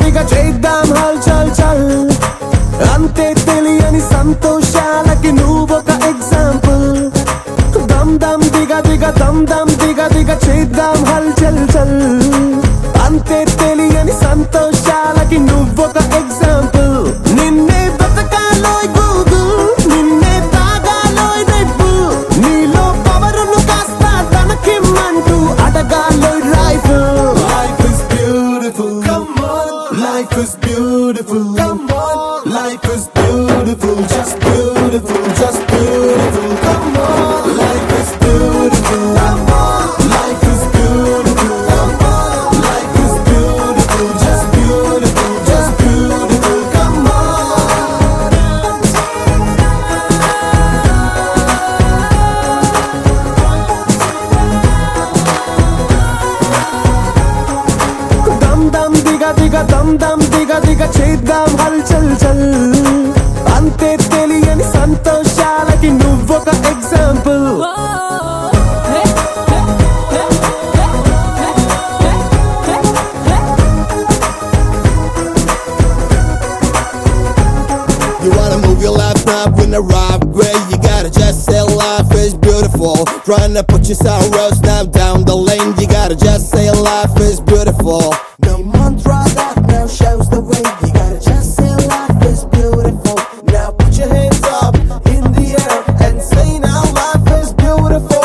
దిగ చేద్దాం హల్ చల్ చల్ అంతే తెలియని సంతోషాలకి నువ్వొక ఎగ్జాంపుల్ దమ్ దమ్ దిగ దిగ దమ్ దమ్ దిగ దిగ చేద్దాం హల్ చల్ చల్ అంతే తెలియని సంతోషాలకి నువ్వొక ఎగ్జాంపుల్ నిన్నే బతకాలోయ్ గూగుల్ నిన్నే తాగాలోయ్ రెప్పు నీలో పవరును కాస్త తనకిమ్మంటూ అడగాలోయ్ రైఫుల్ Life is beautiful. Come on. Life is beautiful. Come on. Life is beautiful. Just beautiful. Just beautiful. Come on. Life is beautiful. Come on. Life is beautiful. Come on. Life is beautiful. Just beautiful. Just beautiful. Come on. దమ్ దమ్ దిగ దిగ దమ్ దమ్ దిగ దిగ చేద్దాం హల్ చల్ చల్ అంతే తెలియని సంతోషాలకి నువ్వొక example You wanna move your life now in the right way. You gotta just say life is beautiful. Trying to put yourself roast now down the lane. You gotta just say life is beautiful. The mantra that now shows the way. You gotta just say life is beautiful. Now put your hands up in the air and say now life is beautiful.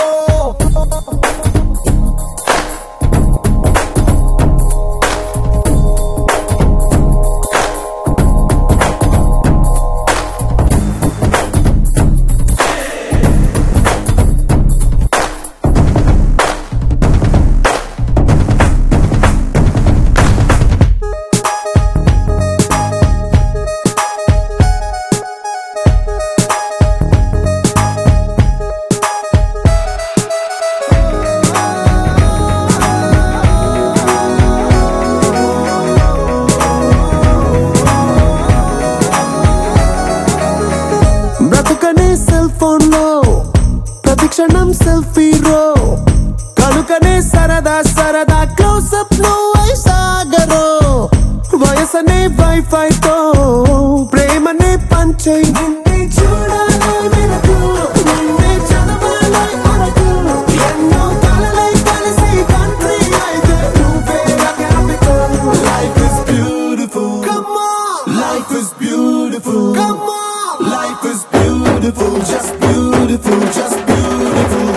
బ్రతుకనే cell phone లో ప్రతి క్షణం సెల్ఫీరో కనుకనే సరదా సరదా closeup లో సాగరో వయసనే wifi తో ప్రేమనే పంచై నిన్నే చూడాలని వెనకు, నిన్నే చదవాలని అరకు. ఎన్నో కలలై కలిసి country అయితే నువ్వే నా capital. Life is beautiful. Come on, Life is beautiful. come on. Life is beautiful, just beautiful, just beautiful.